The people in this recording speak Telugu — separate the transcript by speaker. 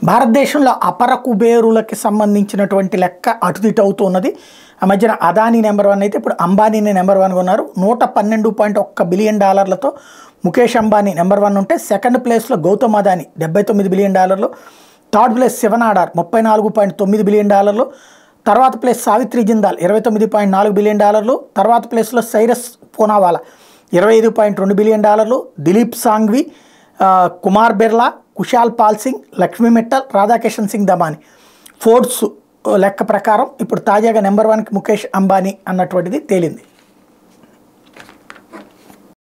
Speaker 1: భారతదేశంలో అపర కుబేరులకి సంబంధించినటువంటి లెక్క అటు ఇటు అవుతున్నది ఆ మధ్యన అదానీ నెంబర్ వన్ అయితే ఇప్పుడు అంబానీని నెంబర్ వన్గా ఉన్నారు నూట పన్నెండు పాయింట్ ఒక్క బిలియన్ డాలర్లతో ముఖేష్ అంబానీ నెంబర్ వన్ ఉంటే సెకండ్ ప్లేస్లో గౌతమ్ అదానీ డెబ్బై తొమ్మిది బిలియన్ డాలర్లు థర్డ్ ప్లేస్ శివన్ ఆడార్ ముప్పై నాలుగు పాయింట్ తొమ్మిది బిలియన్ డాలర్లు తర్వాత ప్లేస్ సావిత్రి జిందాల్ ఇరవై తొమ్మిది పాయింట్ నాలుగు బిలియన్ డాలర్లు తర్వాత ప్లేస్లో సైరస్ పూనావాలా ఇరవై ఐదు పాయింట్ రెండు బిలియన్ డాలర్లు దిలీప్ సాంఘ్వి ఆ, కుమార్ బిర్లా కుశాల్ పాల్ సింగ్ లక్ష్మీ మిట్టల్ రాధాకిషన్ సింగ్ దమాని ఫోర్డ్స్ లెక్క ప్రకారం ఇప్పుడు తాజాగా నెంబర్ వన్కి ముఖేష్ అంబానీ అన్నటువంటిది తేలింది